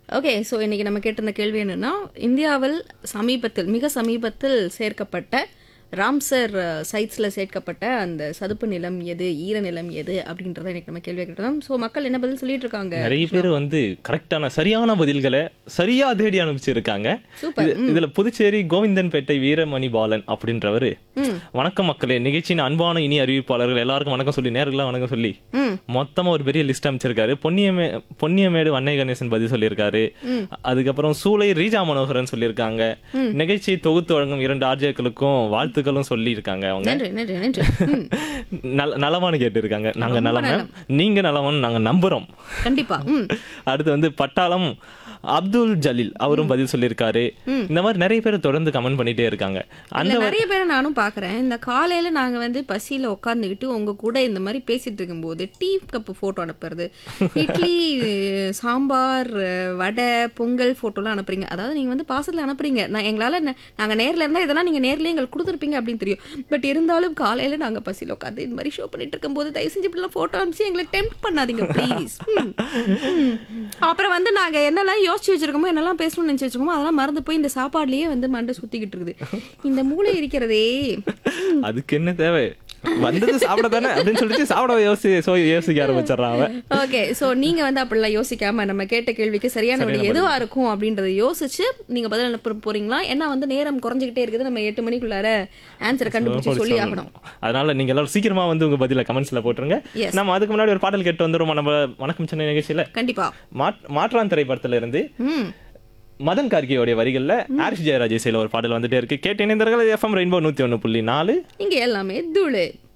Okay so இன்னைக்கு நம்ம கேட்டிருந்த கேள்வி என்னன்னா இந்தியாவில் சமீபத்தில் மிக சமீபத்தில் சேர்க்கப்பட்ட ராம்சர் சைட்ஸில் சேர்க்கப்பட்ட அந்த சதுப்பு நிலம் எது ஈர நிலம் எது அப்படின்றத இன்னைக்கு நம்ம கேள்வி கேட்டோம் ஸோ மக்கள் என்ன பதில் சொல்லிட்டு இருக்காங்க நிறைய பேர் வந்து கரெக்டான சரியான பதில்களை சரியா தேடி அனுப்பிச்சிருக்காங்க சூப்பர் இது- இதுல புதுச்சேரி கோவிந்தன்பேட்டை வீரமணி பாலன் அப்படின்றவரு வணக்கம் மக்களே நிகழ்ச்சியின் அன்பான இனி அறிவிப்பாளர்கள் எல்லாருக்கும் வணக்கம் சொல்லி நேர்கள்லாம் வணக்கம் சொல்லி ம் மொத்தமா ஒரு பெரிய லிஸ்ட் அமைச்சிருக்காரு பொன்னியமே பொன்னியமேடு வன்னை கணேசன் பதில் சொல்லியிருக்காரு அதுக்கப்புறம் சூளை ரீஜா மனோகரன் சொல்லியிருக்காங்க நிகழ்ச்சி தொகுத்து வழங்கும் இரண்டு ஆர்ஜேக்களுக்கும் வாழ்த்துக்களும் சொல்லியிருக்காங்க அவங்க நன்றி நன்றி நன்றி ம், நல நலமான்னு கேட்டிருக்காங்க நாங்க நலம நீங்க நலமான்னு நாங்க நம்புறோம் கண்டிப்பா ம் அடுத்து வந்து பட்டாளம் அப்துல் ஜலீல் அவரும் பதில் சொல்லியிருக்காரு இந்த மாதிரி நிறைய பேர் தொடர்ந்து கமெண்ட் பண்ணிட்டே இருக்காங்க அந்த இல்ல நிறைய பேரை நானும் பார்க்குறேன் இந்த காலையில நாங்க வந்து பசியில உட்காந்துக்கிட்டு உங்க கூட இந்த மாதிரி பேசிட்டு இருக்கும்போது டீ கப்பு போட்டோ அனுப்புறது இட்லி சாம்பார் வடை பொங்கல் போட்டோலாம் அனுப்புறீங்க அதாவது நீங்க வந்து பாசத்துல அனுப்புறீங்க நான் எங்களால ந- நாங்க நேர்ல இருந்தா இதெல்லாம் நீங்க நேர்ல எங்களுக்கு கொடுத்துருப்பீங்க அப்படின்னு தெரியும் பட் இருந்தாலும் காலையில நாங்க பசியில உட்காந்து இந்த மாதிரி ஷோ பண்ணிட்டு இருக்கும்போது தயவு செஞ்சு இப்படிலாம் போட்டோ அனுப்பிச்சு எங்களை டெம்ப் பண்ணாதீங்க ப்ளீஸ் அப்புறம் வந்து நாங்க என்னெல்லாம் யோசிச்சு வச்சிருக்கோமோ என்னெல்லாம் பேசணும்னு நினைச்சு வச்சிருக்கோமோ அதெல்லாம் மறந்து போய் இந்த சாப்பாடுலயே வந்து மண்டை சுத்திக்கிட்டு இருக்குது இந்த மூளை இருக்கிறதே அதுக்கு என்ன தேவை வந்தது சாப்பிட தானே அப்படின்னு சொல்லிட்டு சாப்பிட யோசி சோ யோசிக்க ஆரம்பிச்சிடறான் அவன் ஓகே சோ நீங்க வந்து அப்படிலாம் யோசிக்காம நம்ம கேட்ட கேள்விக்கு சரியான விடை எதுவா இருக்கும் அப்படின்றத யோசிச்சு நீங்க பதில் அனுப்ப போறீங்களா ஏன்னா வந்து நேரம் குறைஞ்சிக்கிட்டே இருக்குது நம்ம எட்டு மணிக்குள்ளார ஆன்சரை கண்டுபிடிச்சு சொல்லி ஆகணும் அதனால நீங்க எல்லாரும் சீக்கிரமா வந்து உங்க பதில கமெண்ட்ஸ்ல போட்டுருங்க Yes. நம்ம அதுக்கு முன்னாடி ஒரு பாடல் கேட்டு வந்துருவோம் நம்ம வணக்கம் சென்னை நிகழ்ச்சியில கண்டிப்பா மாட்- மாற்றான் திரைப்படத்துல இருந்து ம் மதன் கார்கியோடைய வரிகள்ல ஆரிஷ் ஜெயராஜ் இசையில ஒரு பாடல் வந்துட்டே இருக்கு கேட்டு இணைந்தர்கள் எஃப்எம் ரெயின்போ நூத்தி ஒண்ணு புள்ளி நாலு இங்க எல்லாமே தூளு